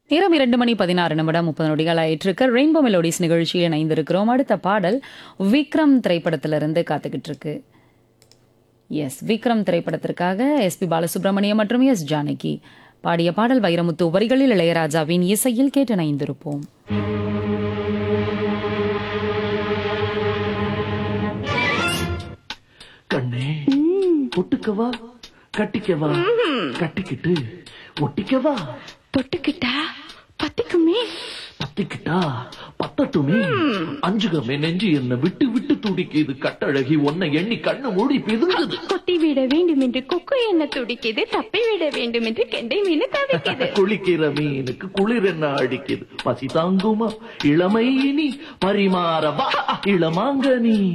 நேரம் இரண்டு மணி பதினாறு நிமிடம் முப்பது நொடிகள் ஆயிட்டிருக்கு ரெயின்போ மெலோடிஸ் நிகழ்ச்சியில் இணைந்திருக்கிறோம் அடுத்த பாடல் விக்ரம் திரைப்படத்திலிருந்து காத்துக்கிட்டு இருக்கு எஸ் விக்ரம் திரைப்படத்திற்காக எஸ்பி பாலசுப்ரமணியம் மற்றும் எஸ் ஜானகி பாடிய பாடல் வைரமுத்து வரிகளில் இளையராஜாவின் இசையில் கேட்டு இணைந்திருப்போம் கண்ணே ஒட்டுக்கவா கட்டிக்கவா கட்டிக்கிட்டு ஒட்டிக்கவா தொட்டுக்கிட்டா பத்திக்குமே பத்திக்கிட்டா பத்தட்டுமே அஞ்சுகமே நெஞ்சு என்ன விட்டு விட்டு துடிக்குது கட்டழகி உன்னை எண்ணி கண்ணு மூடி பிதுங்குது கொத்தி விட வேண்டும் என்று கொக்கு என்ன துடிக்குது தப்பி விட வேண்டும் என்று கெண்டை மீன் தவிக்குது குளிக்கிற மீனுக்கு குளிர் என்ன அடிக்குது பசி தாங்குமா இளமை இனி பரிமாறவா இளமாங்கனி